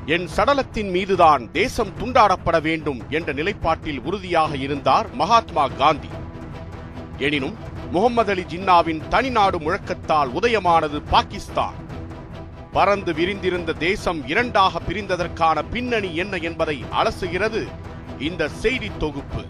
என் சடலத்தின் மீதுதான் தேசம் துண்டாடப்பட வேண்டும் என்ற நிலைப்பாட்டில் உறுதியாக இருந்தார் மகாத்மா காந்தி எனினும் முகமது அலி ஜின்னாவின் தனிநாடு முழக்கத்தால் உதயமானது பாகிஸ்தான் பறந்து விரிந்திருந்த தேசம் இரண்டாக பிரிந்ததற்கான பின்னணி என்ன என்பதை அலசுகிறது இந்த செய்தி தொகுப்பு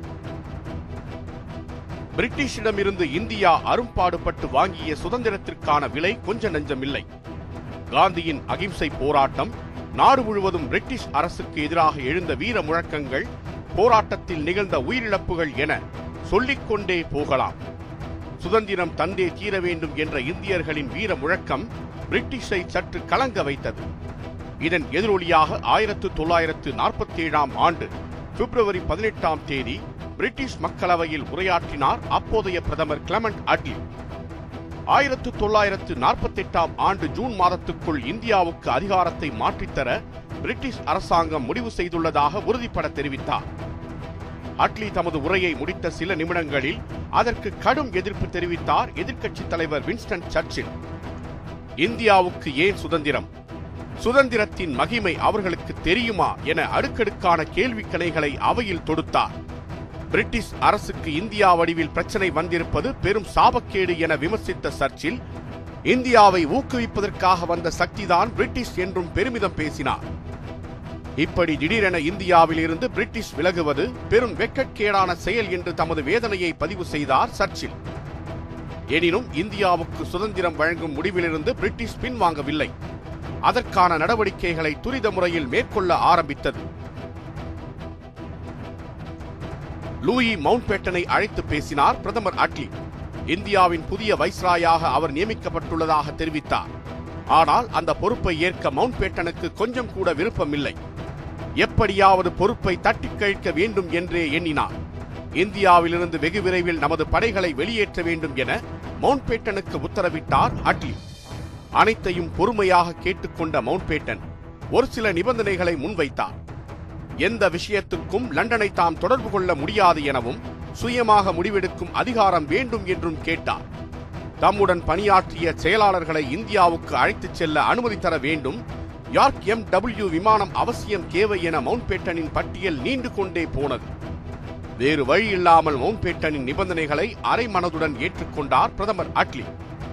பிரிட்டிஷிடமிருந்து இந்தியா அரும்பாடுபட்டு வாங்கிய சுதந்திரத்திற்கான விலை கொஞ்ச நஞ்சமில்லை காந்தியின் அகிம்சை போராட்டம் நாடு முழுவதும் பிரிட்டிஷ் அரசுக்கு எதிராக எழுந்த வீர முழக்கங்கள் போராட்டத்தில் நிகழ்ந்த உயிரிழப்புகள் என சொல்லிக்கொண்டே போகலாம் சுதந்திரம் தந்தே தீர வேண்டும் என்ற இந்தியர்களின் வீர முழக்கம் பிரிட்டிஷை சற்று கலங்க வைத்தது இதன் எதிரொலியாக ஆயிரத்து தொள்ளாயிரத்து நாற்பத்தி ஏழாம் ஆண்டு பிப்ரவரி பதினெட்டாம் தேதி பிரிட்டிஷ் மக்களவையில் உரையாற்றினார் அப்போதைய பிரதமர் கிளமண்ட் அட்லி ஆயிரத்து தொள்ளாயிரத்து நாற்பத்தி எட்டாம் ஆண்டு ஜூன் மாதத்துக்குள் இந்தியாவுக்கு அதிகாரத்தை மாற்றித்தர பிரிட்டிஷ் அரசாங்கம் முடிவு செய்துள்ளதாக உறுதிப்பட தெரிவித்தார் அட்லி தமது உரையை முடித்த சில நிமிடங்களில் அதற்கு கடும் எதிர்ப்பு தெரிவித்தார் எதிர்க்கட்சித் தலைவர் வின்ஸ்டன் சர்ச்சில் இந்தியாவுக்கு ஏன் சுதந்திரம் சுதந்திரத்தின் மகிமை அவர்களுக்கு தெரியுமா என அடுக்கடுக்கான கேள்விக்கணைகளை அவையில் தொடுத்தார் பிரிட்டிஷ் அரசுக்கு இந்தியா வடிவில் பிரச்சனை வந்திருப்பது பெரும் சாபக்கேடு என விமர்சித்த சர்ச்சில் இந்தியாவை ஊக்குவிப்பதற்காக வந்த சக்திதான் பிரிட்டிஷ் என்றும் பெருமிதம் பேசினார் இப்படி திடீரென இந்தியாவில் இருந்து பிரிட்டிஷ் விலகுவது பெரும் வெட்கக்கேடான செயல் என்று தமது வேதனையை பதிவு செய்தார் சர்ச்சில் எனினும் இந்தியாவுக்கு சுதந்திரம் வழங்கும் முடிவிலிருந்து பிரிட்டிஷ் பின்வாங்கவில்லை அதற்கான நடவடிக்கைகளை துரித முறையில் மேற்கொள்ள ஆரம்பித்தது லூயி மவுண்ட்பேட்டனை அழைத்து பேசினார் பிரதமர் அட்லி இந்தியாவின் புதிய வைஸ்ராயாக அவர் நியமிக்கப்பட்டுள்ளதாக தெரிவித்தார் ஆனால் அந்த பொறுப்பை ஏற்க மவுண்ட்பேட்டனுக்கு கொஞ்சம் கூட விருப்பமில்லை எப்படியாவது பொறுப்பை தட்டிக் கழிக்க வேண்டும் என்றே எண்ணினார் இந்தியாவிலிருந்து வெகு விரைவில் நமது படைகளை வெளியேற்ற வேண்டும் என மவுண்ட்பேட்டனுக்கு உத்தரவிட்டார் அட்லி அனைத்தையும் பொறுமையாக கேட்டுக்கொண்ட மவுண்ட்பேட்டன் ஒரு சில நிபந்தனைகளை முன்வைத்தார் எந்த விஷயத்துக்கும் லண்டனை தாம் தொடர்பு கொள்ள முடியாது எனவும் சுயமாக முடிவெடுக்கும் அதிகாரம் வேண்டும் என்றும் கேட்டார் தம்முடன் பணியாற்றிய செயலாளர்களை இந்தியாவுக்கு அழைத்துச் செல்ல அனுமதி தர வேண்டும் யார்க் எம் டபிள்யூ விமானம் அவசியம் தேவை என மவுண்ட்பேட்டனின் பட்டியல் நீண்டு கொண்டே போனது வேறு வழி இல்லாமல் மவுண்ட்பேட்டனின் நிபந்தனைகளை அரை மனதுடன் ஏற்றுக்கொண்டார் பிரதமர் அட்லி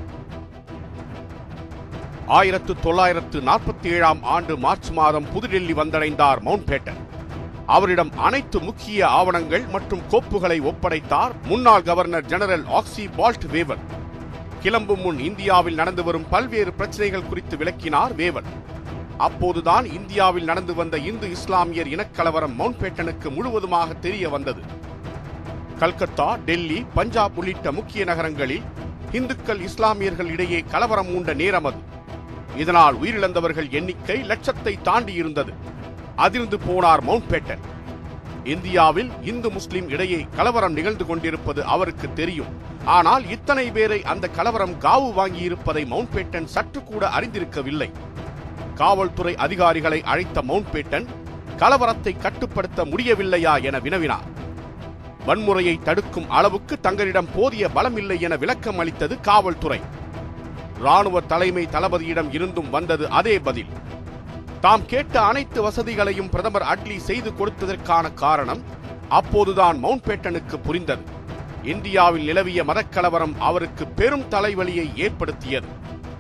ஆயிரத்து தொள்ளாயிரத்து நாற்பத்தி ஏழாம் ஆண்டு மார்ச் மாதம் புதுடெல்லி வந்தடைந்தார் மவுண்ட்பேட்டன் அவரிடம் அனைத்து முக்கிய ஆவணங்கள் மற்றும் கோப்புகளை ஒப்படைத்தார் முன்னாள் governor general Archibald Wavell கிளம்பும் முன் இந்தியாவில் நடந்து வரும் பல்வேறு பிரச்சனைகள் குறித்து விளக்கினார் வேவன் அப்போதுதான் இந்தியாவில் நடந்து வந்த இந்து இஸ்லாமியர் இனக்கலவரம் மவுண்ட்பேட்டனுக்கு முழுவதுமாக தெரிய வந்தது கல்கத்தா டெல்லி பஞ்சாப் உள்ளிட்ட முக்கிய நகரங்களில் இந்துக்கள் இஸ்லாமியர்கள் இடையே கலவரம் மூண்ட நேரம் அது இதனால் உயிரிழந்தவர்கள் எண்ணிக்கை லட்சத்தை தாண்டி இருந்தது அதிர்ந்து போனார் மவுண்ட்பேட்டன் இந்தியாவில் இந்து முஸ்லிம் இடையே கலவரம் நிகழ்ந்து கொண்டிருப்பது அவருக்கு தெரியும் ஆனால் இத்தனை பேரை அந்த கலவரம் காவு வாங்கியிருப்பதை மவுண்ட்பேட்டன் சற்று கூட அறிந்திருக்கவில்லை காவல்துறை அதிகாரிகளை அழைத்த மவுண்ட்பேட்டன் கலவரத்தை கட்டுப்படுத்த முடியவில்லையா என வினவினார் வன்முறையை தடுக்கும் அளவுக்கு தங்களிடம் போதிய பலம் இல்லை என விளக்கம் அளித்தது காவல்துறை ராணுவ தலைமை தளபதியிடம் இருந்தும் வந்தது அதே பதில் தாம் கேட்ட அனைத்து வசதிகளையும் பிரதமர் அட்லி செய்து கொடுத்ததற்கான காரணம் அப்போதுதான் மவுண்ட்பேட்டனுக்கு புரிந்தது இந்தியாவில் நிலவிய மதக்கலவரம் அவருக்கு பெரும் தலைவலியை ஏற்படுத்தியது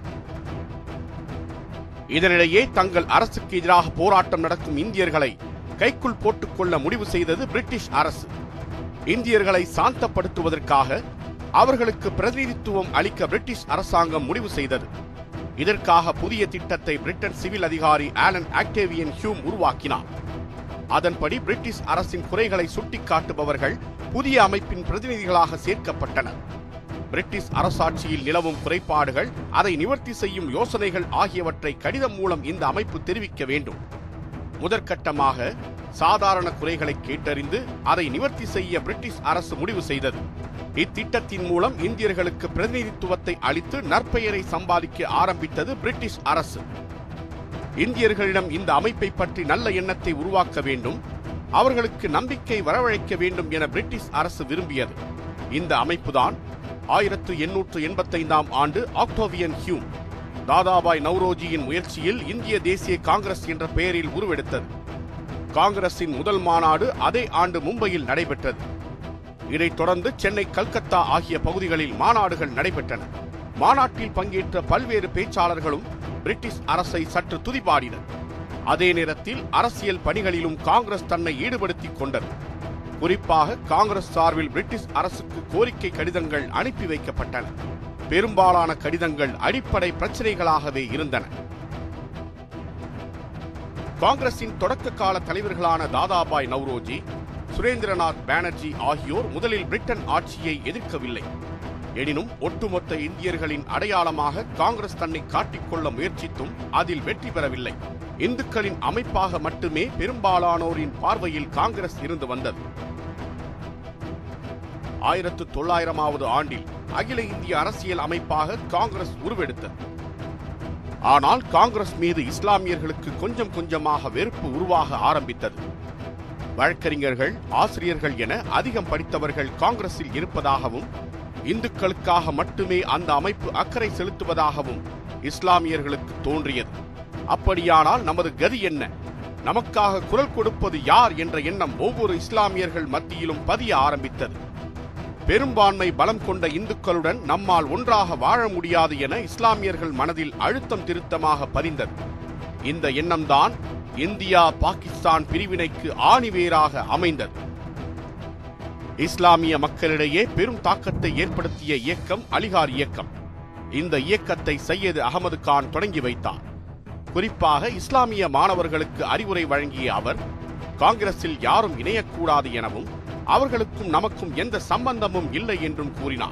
இதனிடையே தங்கள் அரசுக்கு எதிராக போராட்டம் நடக்கும் இந்தியர்களை கைக்குள் போட்டுக்கொள்ள முடிவு செய்தது பிரிட்டிஷ் அரசு இந்தியர்களை சாந்தப்படுத்துவதற்காக அவர்களுக்கு பிரதிநிதித்துவம் அளிக்க பிரிட்டிஷ் அரசாங்கம் முடிவு செய்தது இதற்காக புதிய திட்டத்தை பிரிட்டன் சிவில் அதிகாரி ஆலன் ஆக்டேவியன் ஹியூம் உருவாக்கினார் அதன்படி பிரிட்டிஷ் அரசின் குறைகளை சுட்டிக்காட்டுபவர்கள் புதிய அமைப்பின் பிரதிநிதிகளாக சேர்க்கப்பட்டனர் பிரிட்டிஷ் அரசாட்சியில் நிலவும் குறைபாடுகள் அதை நிவர்த்தி செய்யும் யோசனைகள் ஆகியவற்றை கடிதம் மூலம் இந்த அமைப்பு தெரிவிக்க வேண்டும் முதற்கட்டமாக சாதாரண குறைகளை கேட்டறிந்து அதை நிவர்த்தி செய்ய பிரிட்டிஷ் அரசு முடிவு செய்தது இத்திட்டத்தின் மூலம் இந்தியர்களுக்கு பிரதிநிதித்துவத்தை அளித்து நற்பெயரை சம்பாதிக்க ஆரம்பித்தது பிரிட்டிஷ் அரசு இந்தியர்களிடம் இந்த அமைப்பை பற்றி நல்ல எண்ணத்தை உருவாக்க வேண்டும் அவர்களுக்கு நம்பிக்கை வரவழைக்க வேண்டும் என பிரிட்டிஷ் அரசு விரும்பியது இந்த அமைப்புதான் ஆயிரத்து எண்ணூற்று எண்பத்தைந்தாம் ஆண்டு ஆக்டோவியன் ஹியூம் தாதாபாய் நவ்ரோஜியின் முயற்சியில் இந்திய தேசிய காங்கிரஸ் என்ற பெயரில் உருவெடுத்தது காங்கிரசின் முதல் மாநாடு அதே ஆண்டு மும்பையில் நடைபெற்றது இதைத் தொடர்ந்து சென்னை கல்கத்தா ஆகிய பகுதிகளில் மாநாடுகள் நடைபெற்றன மாநாட்டில் பங்கேற்ற பல்வேறு பேச்சாளர்களும் பிரிட்டிஷ் அரசை சற்று துதிபாடினர் அதே நேரத்தில் அரசியல் பணிகளிலும் காங்கிரஸ் தன்னை ஈடுபடுத்திக் கொண்டது குறிப்பாக காங்கிரஸ் சார்பில் பிரிட்டிஷ் அரசுக்கு கோரிக்கை கடிதங்கள் அனுப்பி வைக்கப்பட்டன பெரும்பாலான கடிதங்கள் அடிப்படை பிரச்சனைகளாகவே இருந்தன காங்கிரசின் தொடக்க கால தலைவர்களான தாதாபாய் நவ்ரோஜி சுரேந்திரநாத் பானர்ஜி ஆகியோர் முதலில் பிரிட்டன் ஆட்சியை எதிர்க்கவில்லை எனினும் ஒட்டுமொத்த இந்தியர்களின் அடையாளமாக காங்கிரஸ் தன்னை காட்டிக்கொள்ள முயற்சித்தும் அதில் வெற்றி பெறவில்லை இந்துக்களின் அமைப்பாக மட்டுமே பெரும்பாலானோரின் பார்வையில் காங்கிரஸ் இருந்து வந்தது ஆயிரத்து தொள்ளாயிரமாவது ஆண்டில் அகில இந்திய அரசியல் அமைப்பாக காங்கிரஸ் உருவெடுத்தது ஆனால் காங்கிரஸ் மீது இஸ்லாமியர்களுக்கு கொஞ்சம் கொஞ்சமாக வெறுப்பு உருவாக ஆரம்பித்தது வழக்கறிஞர்கள் ஆசிரியர்கள் என அதிகம் படித்தவர்கள் காங்கிரஸில் இருப்பதாகவும் இந்துக்களுக்காக மட்டுமே அந்த அமைப்பு அக்கறை செலுத்துவதாகவும் இஸ்லாமியர்களுக்கு தோன்றியது அப்படியானால் நமது கதி என்ன நமக்காக குரல் கொடுப்பது யார் என்ற எண்ணம் ஒவ்வொரு இஸ்லாமியர்கள் மத்தியிலும் பதிய ஆரம்பித்தது பெரும்பான்மை பலம் கொண்ட இந்துக்களுடன் நம்மால் ஒன்றாக வாழ முடியாது என இஸ்லாமியர்கள் மனதில் அழுத்தம் திருத்தமாக பதிந்தது இந்த எண்ணம்தான் இந்தியா பாகிஸ்தான் பிரிவினைக்கு ஆணிவேராக அமைந்தது இஸ்லாமிய மக்களிடையே பெரும் தாக்கத்தை ஏற்படுத்திய இயக்கம் அலிகார் இயக்கம் இந்த இயக்கத்தை சையது அகமது கான் தொடங்கி வைத்தார் குறிப்பாக இஸ்லாமிய மாணவர்களுக்கு அறிவுரை வழங்கிய அவர் காங்கிரஸில் யாரும் இணையக்கூடாது எனவும் அவர்களுக்கும் நமக்கும் எந்த சம்பந்தமும் இல்லை என்றும் கூறினார்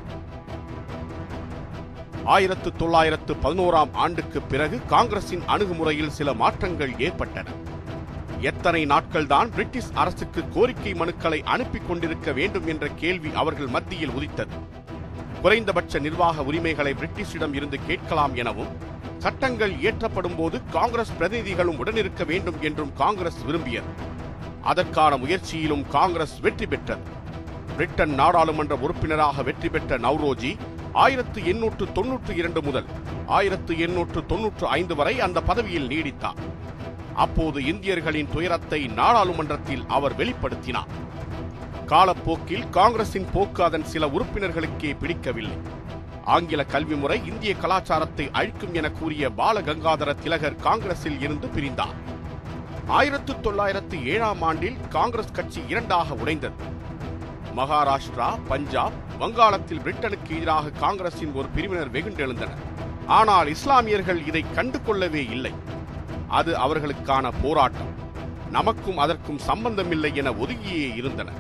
ஆயிரத்து தொள்ளாயிரத்து பதினோராம் ஆண்டுக்கு பிறகு காங்கிரசின் அணுகுமுறையில் சில மாற்றங்கள் ஏற்பட்டன எத்தனை நாட்கள்தான் பிரிட்டிஷ் அரசுக்கு கோரிக்கை மனுக்களை அனுப்பி கொண்டிருக்க வேண்டும் என்ற கேள்வி அவர்கள் மத்தியில் உதித்தது குறைந்தபட்ச நிர்வாக உரிமைகளை பிரிட்டிஷிடம் இருந்து கேட்கலாம் எனவும் சட்டங்கள் இயற்றப்படும் போது காங்கிரஸ் பிரதிநிதிகளும் உடனிருக்க வேண்டும் என்றும் காங்கிரஸ் விரும்பியது அதற்கான முயற்சியிலும் காங்கிரஸ் வெற்றி பெற்றது பிரிட்டன் நாடாளுமன்ற உறுப்பினராக வெற்றி பெற்ற நவ்ரோஜி ஆயிரத்து எண்ணூற்று தொன்னூற்று இரண்டு முதல் ஆயிரத்து எண்ணூற்று தொன்னூற்று ஐந்து வரை அந்த பதவியில் நீடித்தார் அப்போது இந்தியர்களின் துயரத்தை நாடாளுமன்றத்தில் அவர் வெளிப்படுத்தினார் காலப்போக்கில் காங்கிரசின் போக்கு அதன் சில உறுப்பினர்களுக்கே பிடிக்கவில்லை ஆங்கில கல்வி முறை இந்திய கலாச்சாரத்தை அழிக்கும் என கூறிய பாலகங்காதர திலகர் காங்கிரஸில் இருந்து பிரிந்தார் ஆயிரத்து தொள்ளாயிரத்து ஏழாம் ஆண்டில் காங்கிரஸ் கட்சி இரண்டாக உடைந்தது மகாராஷ்டிரா பஞ்சாப் வங்காளத்தில் பிரிட்டனுக்கு எதிராக காங்கிரசின் ஒரு பிரிவினர் வெகுண்டெழுந்தனர் ஆனால் இஸ்லாமியர்கள் இதை கண்டு கொள்ளவே இல்லை அது அவர்களுக்கான போராட்டம் நமக்கும் அதற்கும் சம்பந்தமில்லை என ஒதுங்கியே இருந்தனர்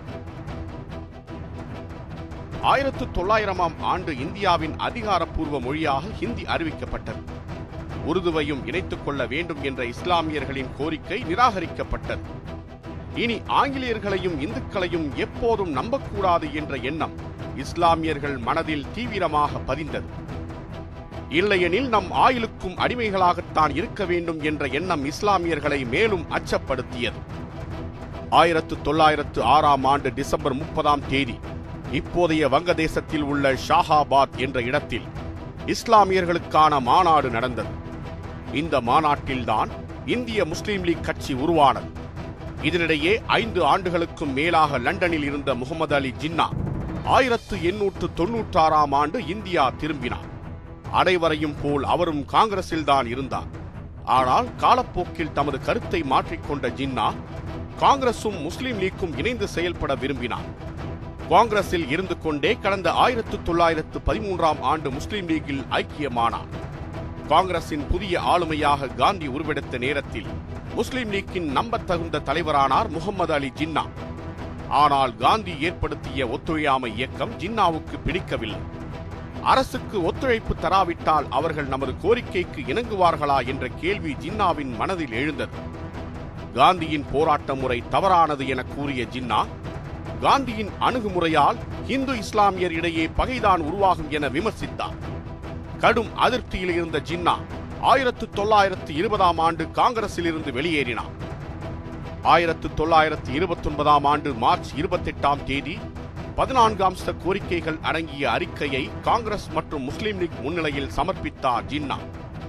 ஆயிரத்து தொள்ளாயிரமாம் ஆண்டு இந்தியாவின் அதிகாரப்பூர்வ மொழியாக ஹிந்தி அறிவிக்கப்பட்டது உருதுவையும் இணைத்துக் கொள்ள வேண்டும் என்ற இஸ்லாமியர்களின் கோரிக்கை நிராகரிக்கப்பட்டது இனி ஆங்கிலேயர்களையும் இந்துக்களையும் எப்போதும் நம்பக்கூடாது என்ற எண்ணம் இஸ்லாமியர்கள் மனதில் தீவிரமாக பதிந்தது இல்லையெனில் நம் ஆயுளுக்கும் அடிமைகளாகத்தான் இருக்க வேண்டும் என்ற எண்ணம் இஸ்லாமியர்களை மேலும் அச்சப்படுத்தியது ஆயிரத்து தொள்ளாயிரத்து ஆறாம் ஆண்டு டிசம்பர் முப்பதாம் தேதி இப்போதைய வங்கதேசத்தில் உள்ள ஷாஹாபாத் என்ற இடத்தில் இஸ்லாமியர்களுக்கான மாநாடு நடந்தது இந்த மாநாட்டில்தான் இந்திய முஸ்லீம் லீக் கட்சி உருவானது இதனிடையே ஐந்து ஆண்டுகளுக்கும் மேலாக லண்டனில் இருந்த முகமது அலி ஜின்னா ஆயிரத்து எண்ணூற்று தொன்னூற்றாறாம் ஆண்டு இந்தியா திரும்பினார் அனைவரையும் போல் அவரும் காங்கிரஸில்தான் இருந்தார் ஆனால் காலப்போக்கில் தமது கருத்தை மாற்றிக்கொண்ட ஜின்னா காங்கிரசும் முஸ்லீம் லீக்கும் இணைந்து செயல்பட விரும்பினார் காங்கிரஸில் இருந்து கொண்டே கடந்த ஆயிரத்து தொள்ளாயிரத்து பதிமூன்றாம் ஆண்டு முஸ்லீம் லீக்கில் ஐக்கியமானார் காங்கிரசின் புதிய ஆளுமையாக காந்தி உருவெடுத்த நேரத்தில் முஸ்லிம் லீக்கின் நம்பத்தகுந்த தலைவரானார் முகமது அலி ஜின்னா ஆனால் காந்தி ஏற்படுத்திய ஒத்துழையாமை இயக்கம் ஜின்னாவுக்கு பிடிக்கவில்லை அரசுக்கு ஒத்துழைப்பு தராவிட்டால் அவர்கள் நமது கோரிக்கைக்கு இணங்குவார்களா என்ற கேள்வி ஜின்னாவின் மனதில் எழுந்தது காந்தியின் போராட்ட முறை தவறானது என கூறிய ஜின்னா காந்தியின் அணுகுமுறையால் இந்து இஸ்லாமியர் இடையே பகைதான் உருவாகும் என விமர்சித்தார் கடும் அதிருப்தியில் இருந்த ஜின்னா ஆயிரத்து தொள்ளாயிரத்து இருபதாம் ஆண்டு காங்கிரஸில் இருந்து வெளியேறினார் ஆயிரத்து தொள்ளாயிரத்து இருபத்தி ஒன்பதாம் ஆண்டு மார்ச் இருபத்தி எட்டாம் தேதி பதினான்கு அம்ச கோரிக்கைகள் அடங்கிய அறிக்கையை காங்கிரஸ் மற்றும் முஸ்லீம் லீக் முன்னிலையில் சமர்ப்பித்தார் ஜின்னா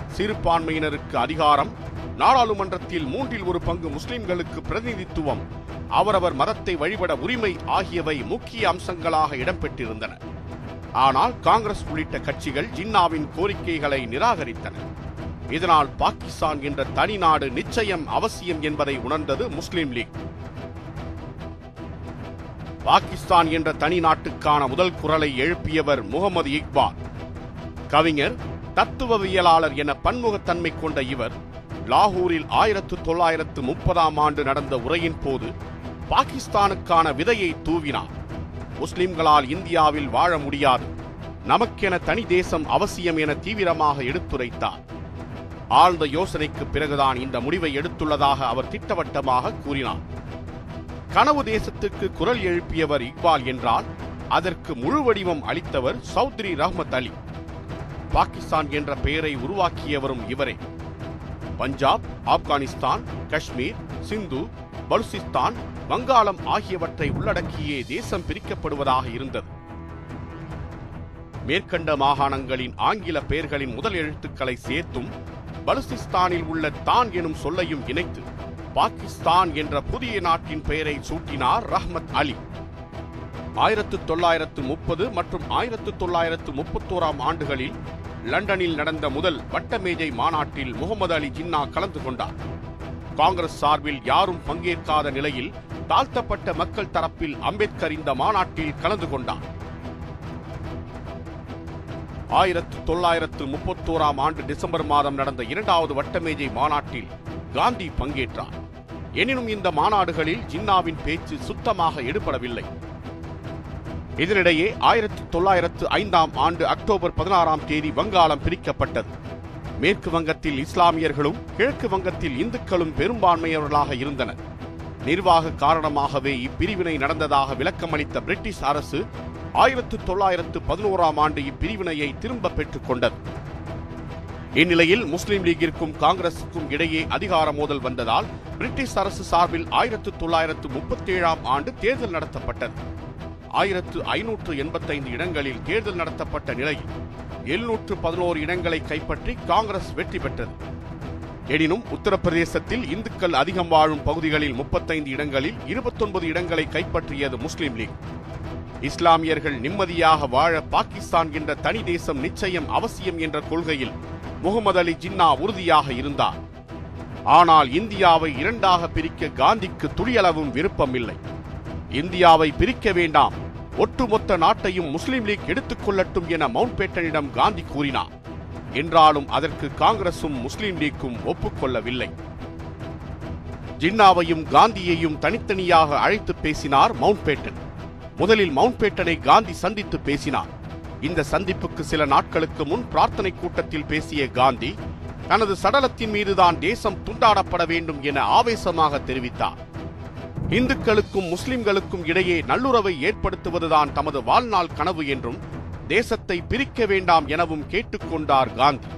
சிறுபான்மையினருக்கு அதிகாரம் நாடாளுமன்றத்தில் மூன்றில் ஒரு பங்கு முஸ்லிம்களுக்கு பிரதிநிதித்துவம் அவரவர் மதத்தை வழிபட உரிமை ஆகியவை முக்கிய அம்சங்களாக இடம்பெற்றிருந்தன ஆனால் காங்கிரஸ் உள்ளிட்ட கட்சிகள் ஜின்னாவின் கோரிக்கைகளை நிராகரித்தன இதனால் பாகிஸ்தான் என்ற தனி நாடு நிச்சயம் அவசியம் என்பதை உணர்ந்தது முஸ்லிம் லீக் பாகிஸ்தான் என்ற தனி நாட்டுக்கான முதல் குரலை எழுப்பியவர் முகமது இக்பால் கவிஞர் தத்துவவியலாளர் என பன்முகத்தன்மை கொண்ட இவர் லாகூரில் ஆயிரத்து தொள்ளாயிரத்து முப்பதாம் ஆண்டு நடந்த உரையின் போது பாகிஸ்தானுக்கான விதையை தூவினார் முஸ்லிம்களால் இந்தியாவில் வாழ முடியாது நமக்கென தனி தேசம் அவசியம் என தீவிரமாக எடுத்துரைத்தார் ஆழ்ந்த யோசனைக்கு பிறகுதான் இந்த முடிவை எடுத்துள்ளதாக அவர் திட்டவட்டமாக கூறினார் கனவு தேசத்துக்கு குரல் எழுப்பியவர் இக்பால் என்றால் அதற்கு முழு வடிவம் அளித்தவர் சௌத்ரி ரஹ்மத் அலி பாகிஸ்தான் என்ற பெயரை உருவாக்கியவரும் இவரே பஞ்சாப் ஆப்கானிஸ்தான் காஷ்மீர் சிந்து பலுசிஸ்தான் வங்காளம் ஆகியவற்றை உள்ளடக்கியே தேசம் பிரிக்கப்படுவதாக இருந்தது மேற்கண்ட மாகாணங்களின் ஆங்கில பெயர்களின் முதல் எழுத்துக்களை சேர்த்தும் பலுசிஸ்தானில் உள்ள தான் எனும் சொல்லையும் இணைத்து பாகிஸ்தான் என்ற புதிய நாட்டின் பெயரை சூட்டினார் ரஹ்மத் அலி ஆயிரத்து தொள்ளாயிரத்து முப்பது மற்றும் ஆயிரத்து தொள்ளாயிரத்து முப்பத்தோராம் ஆண்டுகளில் லண்டனில் நடந்த முதல் வட்டமேஜை மாநாட்டில் முகமது அலி ஜின்னா கலந்து கொண்டார் காங்கிரஸ் சார்பில் யாரும் பங்கேற்காத நிலையில் தாழ்த்தப்பட்ட மக்கள் தரப்பில் அம்பேத்கர் இந்த மாநாட்டில் கலந்து கொண்டார் ஆயிரத்து தொள்ளாயிரத்து முப்பத்தோராம் ஆண்டு டிசம்பர் மாதம் நடந்த இரண்டாவது வட்டமேஜை மாநாட்டில் காந்தி பங்கேற்றார் எனினும் இந்த மாநாடுகளில் ஜின்னாவின் பேச்சு சுத்தமாக எடுபடவில்லை இதனிடையே ஆயிரத்தி தொள்ளாயிரத்து ஐந்தாம் ஆண்டு அக்டோபர் பதினாறாம் தேதி வங்காளம் பிரிக்கப்பட்டது மேற்கு வங்கத்தில் இஸ்லாமியர்களும் கிழக்கு வங்கத்தில் இந்துக்களும் பெரும்பான்மையவர்களாக இருந்தனர் நிர்வாக காரணமாகவே இப்பிரிவினை நடந்ததாக விளக்கமளித்த பிரிட்டிஷ் அரசு ஆயிரத்து தொள்ளாயிரத்து பதினோராம் ஆண்டு இப்பிரிவினையை திரும்ப பெற்றுக் கொண்டது இந்நிலையில் முஸ்லிம் லீகிற்கும் காங்கிரசுக்கும் இடையே அதிகார மோதல் வந்ததால் பிரிட்டிஷ் அரசு சார்பில் ஆயிரத்து தொள்ளாயிரத்து முப்பத்தி ஏழாம் ஆண்டு தேர்தல் நடத்தப்பட்டது ஆயிரத்து ஐநூற்று எண்பத்தைந்து இடங்களில் தேர்தல் நடத்தப்பட்ட நிலையில் எழுநூற்று பதினோரு இடங்களை கைப்பற்றி காங்கிரஸ் வெற்றி பெற்றது எனினும் உத்தரப்பிரதேசத்தில் இந்துக்கள் அதிகம் வாழும் பகுதிகளில் முப்பத்தைந்து இடங்களில் இருபத்தொன்பது இடங்களை கைப்பற்றியது முஸ்லிம் லீக் இஸ்லாமியர்கள் நிம்மதியாக வாழ பாகிஸ்தான் என்ற தனி தேசம் நிச்சயம் அவசியம் என்ற கொள்கையில் முகமது அலி ஜின்னா உறுதியாக இருந்தார் ஆனால் இந்தியாவை இரண்டாக பிரிக்க காந்திக்கு துளியளவும் விருப்பமில்லை இந்தியாவை பிரிக்க வேண்டாம் ஒட்டுமொத்த நாட்டையும் முஸ்லிம் லீக் எடுத்துக் கொள்ளட்டும் என மவுண்ட் பேட்டனிடம் காந்தி கூறினார் என்றாலும் அதற்கு காங்கிரசும் முஸ்லிம் லீக்கும் ஒப்புக்கொள்ளவில்லை ஜின்னாவையும் காந்தியையும் தனித்தனியாக அழைத்து பேசினார் மவுண்ட் பேட்டன் முதலில் மவுண்ட் பேட்டனை காந்தி சந்தித்து பேசினார் இந்த சந்திப்புக்கு சில நாட்களுக்கு முன் பிரார்த்தனை கூட்டத்தில் பேசிய காந்தி தனது சடலத்தின் மீதுதான் தேசம் துண்டாடப்பட வேண்டும் என ஆவேசமாக தெரிவித்தார் இந்துக்களுக்கும் முஸ்லிம்களுக்கும் இடையே நல்லுறவை ஏற்படுத்துவதுதான் தமது வாழ்நாள் கனவு என்றும் தேசத்தை பிரிக்க வேண்டாம் எனவும் கேட்டுக்கொண்டார் காந்தி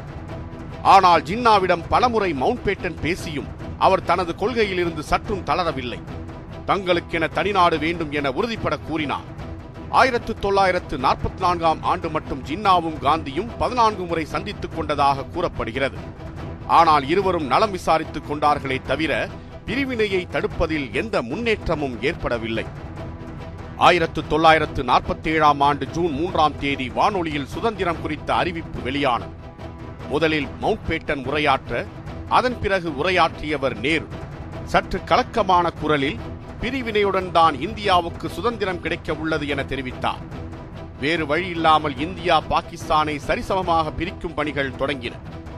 ஆனால் ஜின்னாவிடம் பலமுறை மவுண்ட் பேட்டன் பேசியும் அவர் தனது கொள்கையிலிருந்து சற்றும் தளரவில்லை தங்களுக்கென தனிநாடு வேண்டும் என உறுதிப்பட கூறினார் ஆயிரத்து தொள்ளாயிரத்து நாற்பத்தி நான்காம் ஆண்டு மட்டும் ஜின்னாவும் காந்தியும் பதினான்கு முறை சந்தித்துக் கொண்டதாக கூறப்படுகிறது ஆனால் இருவரும் நலம் விசாரித்துக் கொண்டார்களே தவிர பிரிவினையை தடுப்பதில் எந்த முன்னேற்றமும் ஏற்படவில்லை ஆயிரத்து தொள்ளாயிரத்து நாற்பத்தி ஏழாம் ஆண்டு ஜூன் மூன்றாம் தேதி வானொலியில் சுதந்திரம் குறித்த அறிவிப்பு வெளியானது முதலில் மவுண்ட் பேட்டன் உரையாற்ற அதன் பிறகு உரையாற்றியவர் நேரு சற்று கலக்கமான குரலில் பிரிவினையுடன் தான் இந்தியாவுக்கு சுதந்திரம் கிடைக்க உள்ளது என தெரிவித்தார் வேறு வழி இல்லாமல் இந்தியா பாகிஸ்தானை சரிசமமாக பிரிக்கும் பணிகள் தொடங்கின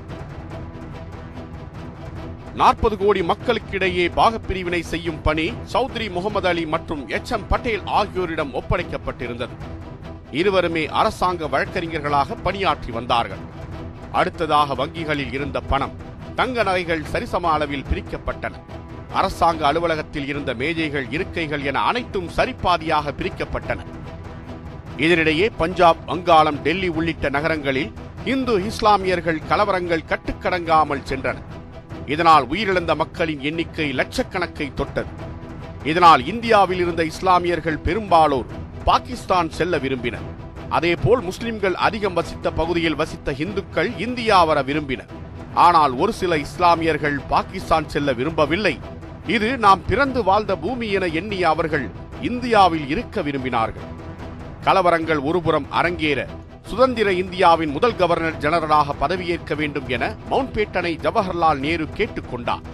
நாற்பது கோடி மக்களுக்கிடையே பாகப்பிரிவினை செய்யும் பணி சௌத்ரி முகமது அலி மற்றும் எச் எம் பட்டேல் ஆகியோரிடம் ஒப்படைக்கப்பட்டிருந்தது இருவருமே அரசாங்க வழக்கறிஞர்களாக பணியாற்றி வந்தார்கள் அடுத்ததாக வங்கிகளில் இருந்த பணம் தங்க நகைகள் சரிசம அளவில் பிரிக்கப்பட்டன அரசாங்க அலுவலகத்தில் இருந்த மேஜைகள் இருக்கைகள் என அனைத்தும் சரிபாதியாக பிரிக்கப்பட்டன இதனிடையே பஞ்சாப் வங்காளம் டெல்லி உள்ளிட்ட நகரங்களில் இந்து இஸ்லாமியர்கள் கலவரங்கள் கட்டுக்கடங்காமல் சென்றன இதனால் உயிரிழந்த மக்களின் எண்ணிக்கை லட்சக்கணக்கை தொட்டது இதனால் இந்தியாவில் இருந்த இஸ்லாமியர்கள் பெரும்பாலோர் பாகிஸ்தான் செல்ல விரும்பினர் அதேபோல் முஸ்லிம்கள் அதிகம் வசித்த பகுதியில் வசித்த இந்துக்கள் இந்தியா வர விரும்பினர் ஆனால் ஒரு சில இஸ்லாமியர்கள் பாகிஸ்தான் செல்ல விரும்பவில்லை இது நாம் பிறந்து வாழ்ந்த பூமி என எண்ணிய அவர்கள் இந்தியாவில் இருக்க விரும்பினார்கள் கலவரங்கள் ஒருபுறம் அரங்கேற சுதந்திர இந்தியாவின் முதல் கவர்னர் ஜெனரலாக பதவியேற்க வேண்டும் என மவுண்ட்பேட்டனை ஜவஹர்லால் நேரு கேட்டுக்கொண்டார்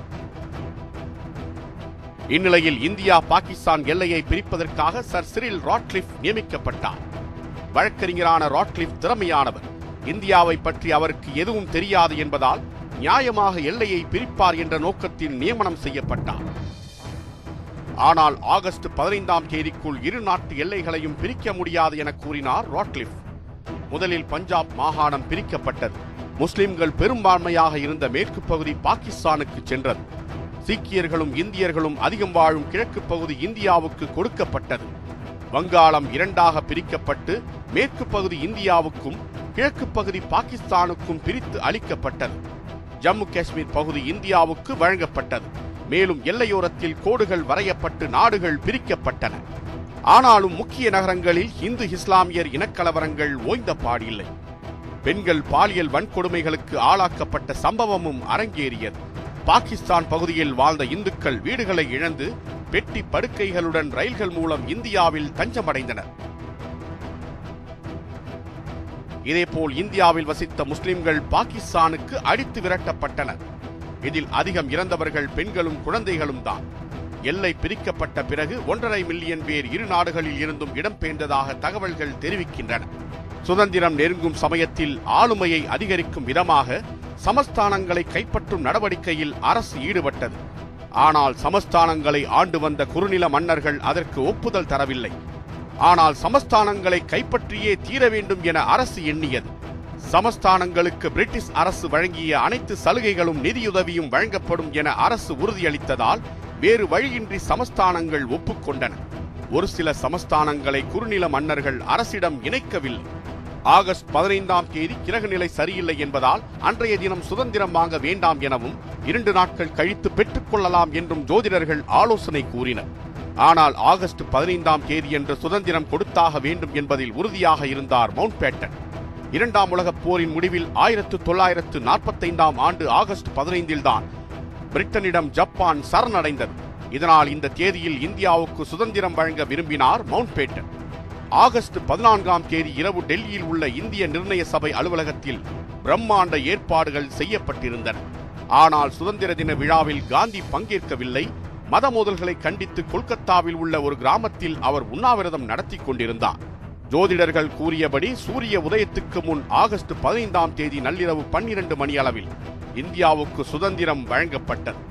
இந்நிலையில் இந்தியா பாகிஸ்தான் எல்லையை பிரிப்பதற்காக சர் சிரில் ராட்லிஃப் நியமிக்கப்பட்டார் வழக்கறிஞரான ராட்லிஃப் திறமையானவர் இந்தியாவை பற்றி அவருக்கு எதுவும் தெரியாது என்பதால் நியாயமாக எல்லையை பிரிப்பார் என்ற நோக்கத்தில் நியமனம் செய்யப்பட்டார் ஆனால் ஆகஸ்ட் பதினைந்தாம் தேதிக்குள் இரு நாட்டு எல்லைகளையும் பிரிக்க முடியாது என கூறினார் ராட்லிஃப் முதலில் பஞ்சாப் மாகாணம் பிரிக்கப்பட்டது முஸ்லிம்கள் பெரும்பான்மையாக இருந்த மேற்கு பகுதி பாகிஸ்தானுக்கு சென்றது சீக்கியர்களும் இந்தியர்களும் அதிகம் வாழும் கிழக்கு பகுதி இந்தியாவுக்கு கொடுக்கப்பட்டது வங்காளம் இரண்டாக பிரிக்கப்பட்டு மேற்கு பகுதி இந்தியாவுக்கும் கிழக்கு பகுதி பாகிஸ்தானுக்கும் பிரித்து அளிக்கப்பட்டது ஜம்மு காஷ்மீர் பகுதி இந்தியாவுக்கு வழங்கப்பட்டது மேலும் எல்லையோரத்தில் கோடுகள் வரையப்பட்டு நாடுகள் பிரிக்கப்பட்டன ஆனாலும் முக்கிய நகரங்களில் இந்து இஸ்லாமியர் இனக்கலவரங்கள் ஓய்ந்த பாடில்லை பெண்கள் பாலியல் வன்கொடுமைகளுக்கு ஆளாக்கப்பட்ட சம்பவமும் அரங்கேறியது பாகிஸ்தான் பகுதியில் வாழ்ந்த இந்துக்கள் வீடுகளை இழந்து பெட்டி படுக்கைகளுடன் ரயில்கள் மூலம் இந்தியாவில் தஞ்சமடைந்தனர் இதேபோல் இந்தியாவில் வசித்த முஸ்லிம்கள் பாகிஸ்தானுக்கு அடித்து விரட்டப்பட்டனர் இதில் அதிகம் இறந்தவர்கள் பெண்களும் குழந்தைகளும் தான் எல்லை பிரிக்கப்பட்ட பிறகு ஒன்றரை மில்லியன் பேர் இரு நாடுகளில் இருந்தும் இடம்பெயர்ந்ததாக தகவல்கள் தெரிவிக்கின்றன சுதந்திரம் நெருங்கும் சமயத்தில் ஆளுமையை அதிகரிக்கும் விதமாக சமஸ்தானங்களை கைப்பற்றும் நடவடிக்கையில் அரசு ஈடுபட்டது ஆனால் சமஸ்தானங்களை ஆண்டு வந்த குறுநில மன்னர்கள் அதற்கு ஒப்புதல் தரவில்லை ஆனால் சமஸ்தானங்களை கைப்பற்றியே தீர வேண்டும் என அரசு எண்ணியது சமஸ்தானங்களுக்கு பிரிட்டிஷ் அரசு வழங்கிய அனைத்து சலுகைகளும் நிதியுதவியும் வழங்கப்படும் என அரசு உறுதியளித்ததால் வேறு வழியின்றி சமஸ்தானங்கள் ஒப்புக்கொண்டன ஒரு சில சமஸ்தானங்களை குறுநில மன்னர்கள் அரசிடம் இணைக்கவில்லை ஆகஸ்ட் பதினைந்தாம் தேதி கிரகநிலை சரியில்லை என்பதால் அன்றைய தினம் சுதந்திரம் வாங்க வேண்டாம் எனவும் இரண்டு நாட்கள் கழித்து பெற்றுக் கொள்ளலாம் என்றும் ஜோதிடர்கள் ஆலோசனை கூறினர் ஆனால் ஆகஸ்ட் பதினைந்தாம் தேதியன்று சுதந்திரம் கொடுத்தாக வேண்டும் என்பதில் உறுதியாக இருந்தார் மவுண்ட் பேட்டன் இரண்டாம் உலகப் போரின் முடிவில் ஆயிரத்து தொள்ளாயிரத்து நாற்பத்தைந்தாம் ஆண்டு ஆகஸ்ட் பதினைந்தில் தான் பிரிட்டனிடம் ஜப்பான் சரணடைந்தது இதனால் இந்த தேதியில் இந்தியாவுக்கு சுதந்திரம் வழங்க விரும்பினார் மவுண்ட் பேட்டன் ஆகஸ்ட் பதினான்காம் தேதி இரவு டெல்லியில் உள்ள இந்திய நிர்ணய சபை அலுவலகத்தில் பிரம்மாண்ட ஏற்பாடுகள் செய்யப்பட்டிருந்தன ஆனால் சுதந்திர தின விழாவில் காந்தி பங்கேற்கவில்லை மத மோதல்களை கண்டித்து கொல்கத்தாவில் உள்ள ஒரு கிராமத்தில் அவர் உண்ணாவிரதம் நடத்தி கொண்டிருந்தார் ஜோதிடர்கள் கூறியபடி சூரிய உதயத்துக்கு முன் ஆகஸ்ட் பதினைந்தாம் தேதி நள்ளிரவு பன்னிரண்டு மணி அளவில் இந்தியாவுக்கு சுதந்திரம் வழங்கப்பட்டது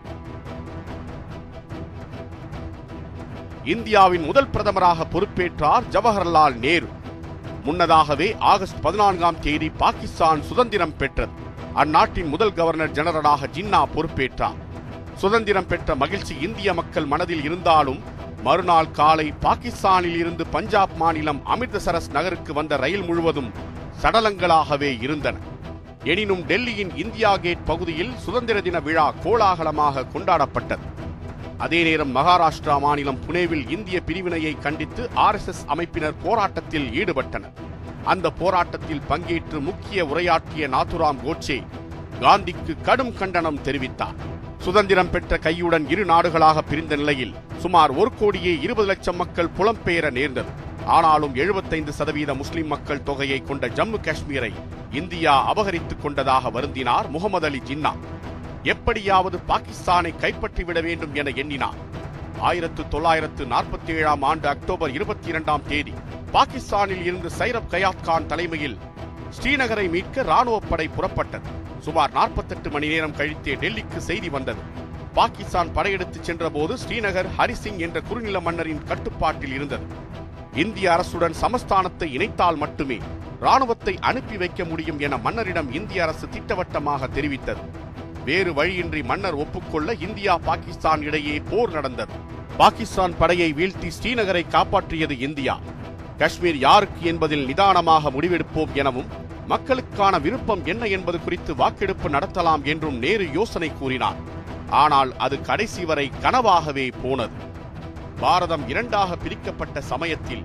இந்தியாவின் முதல் பிரதமராக பொறுப்பேற்றார் ஜவஹர்லால் நேரு முன்னதாகவே ஆகஸ்ட் பதினான்காம் தேதி பாகிஸ்தான் சுதந்திரம் பெற்றது அந்நாட்டின் முதல் கவர்னர் ஜெனரலாக ஜின்னா பொறுப்பேற்றார் சுதந்திரம் பெற்ற மகிழ்ச்சி இந்திய மக்கள் மனதில் இருந்தாலும் மறுநாள் காலை பாகிஸ்தானில் இருந்து பஞ்சாப் மாநிலம் அமிர்தசரஸ் நகருக்கு வந்த ரயில் முழுவதும் சடலங்களாகவே இருந்தன எனினும் டெல்லியின் இந்தியா கேட் பகுதியில் சுதந்திர தின விழா கோலாகலமாக கொண்டாடப்பட்டது அதே நேரம் மகாராஷ்டிரா மாநிலம் புனேவில் இந்திய பிரிவினையை கண்டித்து ஆர்எஸ்எஸ் அமைப்பினர் போராட்டத்தில் ஈடுபட்டனர் அந்த போராட்டத்தில் பங்கேற்று முக்கிய உரையாற்றிய நாதுராம் கோட்சே காந்திக்கு கடும் கண்டனம் தெரிவித்தார் சுதந்திரம் பெற்ற கையுடன் இரு நாடுகளாக பிரிந்த நிலையில் சுமார் ஒரு கோடியே இருபது லட்சம் மக்கள் புலம்பெயர நேர்ந்தது ஆனாலும் எழுபத்தைந்து சதவீத முஸ்லிம் மக்கள் தொகையை கொண்ட ஜம்மு காஷ்மீரை இந்தியா அபகரித்துக் கொண்டதாக வருந்தினார் முகமது அலி ஜின்னா எப்படியாவது பாகிஸ்தானை கைப்பற்றிவிட வேண்டும் என எண்ணினார் ஆயிரத்து தொள்ளாயிரத்து நாற்பத்தி ஏழாம் ஆண்டு அக்டோபர் இருபத்தி இரண்டாம் தேதி பாகிஸ்தானில் இருந்து சைரப் கயாத் கான் தலைமையில் ஸ்ரீநகரை மீட்க ராணுவ படை புறப்பட்டது சுமார் 48 மணி நேரம் கழித்தே டெல்லிக்கு செய்தி வந்தது பாகிஸ்தான் படையெடுத்துச் சென்றபோது ஸ்ரீநகர் ஹரிசிங் என்ற குறுநில மன்னரின் கட்டுப்பாட்டில் இருந்தது இந்திய அரசுடன் சமஸ்தானத்தை இணைத்தால் மட்டுமே ராணுவத்தை அனுப்பி வைக்க முடியும் என மன்னரிடம் இந்திய அரசு திட்டவட்டமாக தெரிவித்தது வேறு வழியின்றி மன்னர் ஒப்புக்கொள்ள இந்தியா பாகிஸ்தான் இடையே போர் நடந்தது பாகிஸ்தான் படையை வீழ்த்தி ஸ்ரீநகரை காப்பாற்றியது இந்தியா காஷ்மீர் யாருக்கு என்பதில் நிதானமாக முடிவெடுப்போம் எனவும் மக்களுக்கான விருப்பம் என்ன என்பது குறித்து வாக்கெடுப்பு நடத்தலாம் என்றும் நேரு யோசனை கூறினார் ஆனால் அது கடைசி வரை கனவாகவே போனது பாரதம் இரண்டாக பிரிக்கப்பட்ட சமயத்தில்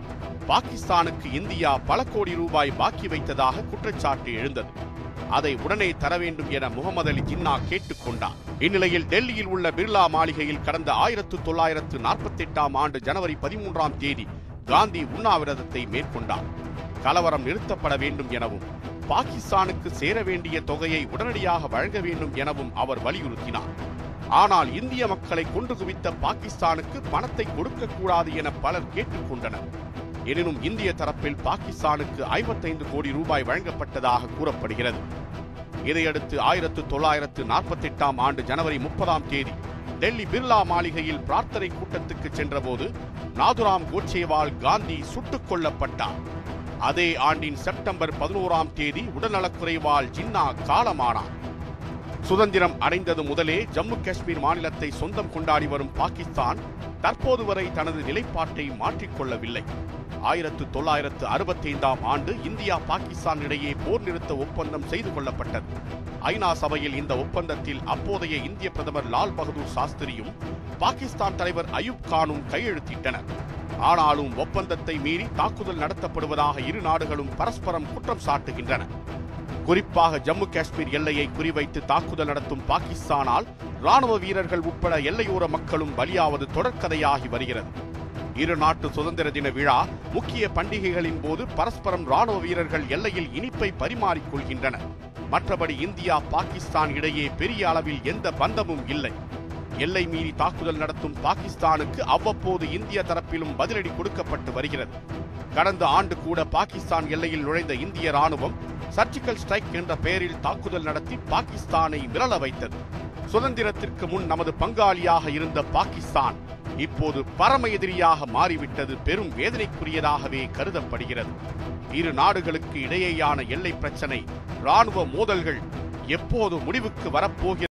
பாகிஸ்தானுக்கு இந்தியா பல கோடி ரூபாய் பாக்கி வைத்ததாக குற்றச்சாட்டு எழுந்தது அதை உடனே தர வேண்டும் என முகமது அலி ஜின்னா கேட்டுக்கொண்டார் இந்நிலையில் டெல்லியில் உள்ள பிர்லா மாளிகையில் கடந்த ஆயிரத்து தொள்ளாயிரத்து நாற்பத்தி எட்டாம் ஆண்டு ஜனவரி பதிமூன்றாம் தேதி காந்தி உண்ணாவிரதத்தை மேற்கொண்டார் கலவரம் நிறுத்தப்பட வேண்டும் எனவும் பாகிஸ்தானுக்கு சேர வேண்டிய தொகையை உடனடியாக வழங்க வேண்டும் எனவும் அவர் வலியுறுத்தினார் ஆனால் இந்திய மக்களை கொண்டு குவித்த பாகிஸ்தானுக்கு பணத்தை கொடுக்கக்கூடாது என பலர் கேட்டுக்கொண்டனர் எனினும் இந்திய தரப்பில் பாகிஸ்தானுக்கு ஐம்பத்தைந்து கோடி ரூபாய் வழங்கப்பட்டதாக கூறப்படுகிறது இதையடுத்து ஆயிரத்து தொள்ளாயிரத்து நாற்பத்தி எட்டாம் ஆண்டு ஜனவரி முப்பதாம் தேதி டெல்லி பிர்லா மாளிகையில் பிரார்த்தனை கூட்டத்துக்கு சென்றபோது நாதுராம் கோட்சேவால் காந்தி சுட்டுக் கொல்லப்பட்டார் அதே ஆண்டின் செப்டம்பர் பதினோராம் தேதி உடல்நலக்குறைவால் ஜின்னா காலமானார் சுதந்திரம் அடைந்தது முதலே ஜம்மு காஷ்மீர் மாநிலத்தை சொந்தம் கொண்டாடி வரும் பாகிஸ்தான் தற்போது வரை தனது நிலைப்பாட்டை மாற்றிக்கொள்ளவில்லை ஆயிரத்து தொள்ளாயிரத்து அறுபத்தி ஐந்தாம் ஆண்டு இந்தியா பாகிஸ்தான் இடையே போர் நிறுத்த ஒப்பந்தம் செய்து கொள்ளப்பட்டது ஐநா சபையில் இந்த ஒப்பந்தத்தில் அப்போதைய இந்திய பிரதமர் லால் பகதூர் சாஸ்திரியும் பாகிஸ்தான் தலைவர் அயூப் கானும் கையெழுத்திட்டனர் ஆனாலும் ஒப்பந்தத்தை மீறி தாக்குதல் நடத்தப்படுவதாக இரு நாடுகளும் பரஸ்பரம் குற்றம் சாட்டுகின்றன குறிப்பாக ஜம்மு காஷ்மீர் எல்லையை குறிவைத்து தாக்குதல் நடத்தும் பாகிஸ்தானால் ராணுவ வீரர்கள் உட்பட எல்லையோர மக்களும் பலியாவது தொடர்கதையாகி வருகிறது இரு நாட்டு சுதந்திர தின விழா முக்கிய பண்டிகைகளின் போது பரஸ்பரம் ராணுவ வீரர்கள் எல்லையில் இனிப்பை பரிமாறிக்கொள்கின்றனர் மற்றபடி இந்தியா பாகிஸ்தான் இடையே பெரிய அளவில் எந்த பந்தமும் இல்லை எல்லை மீறி தாக்குதல் நடத்தும் பாகிஸ்தானுக்கு அவ்வப்போது இந்திய தரப்பிலும் பதிலடி கொடுக்கப்பட்டு வருகிறது கடந்த ஆண்டு கூட பாகிஸ்தான் எல்லையில் நுழைந்த இந்திய ராணுவம் சர்ஜிக்கல் ஸ்ட்ரைக் என்ற பெயரில் தாக்குதல் நடத்தி பாகிஸ்தானை மிரள வைத்தது சுதந்திரத்திற்கு முன் நமது பங்காளியாக இருந்த பாகிஸ்தான் இப்போது பரம எதிரியாக மாறிவிட்டது பெரும் வேதனைக்குரியதாகவே கருதப்படுகிறது இரு நாடுகளுக்கு இடையேயான எல்லை பிரச்சனை ராணுவ மோதல்கள் எப்போது முடிவுக்கு வரப்போகிறது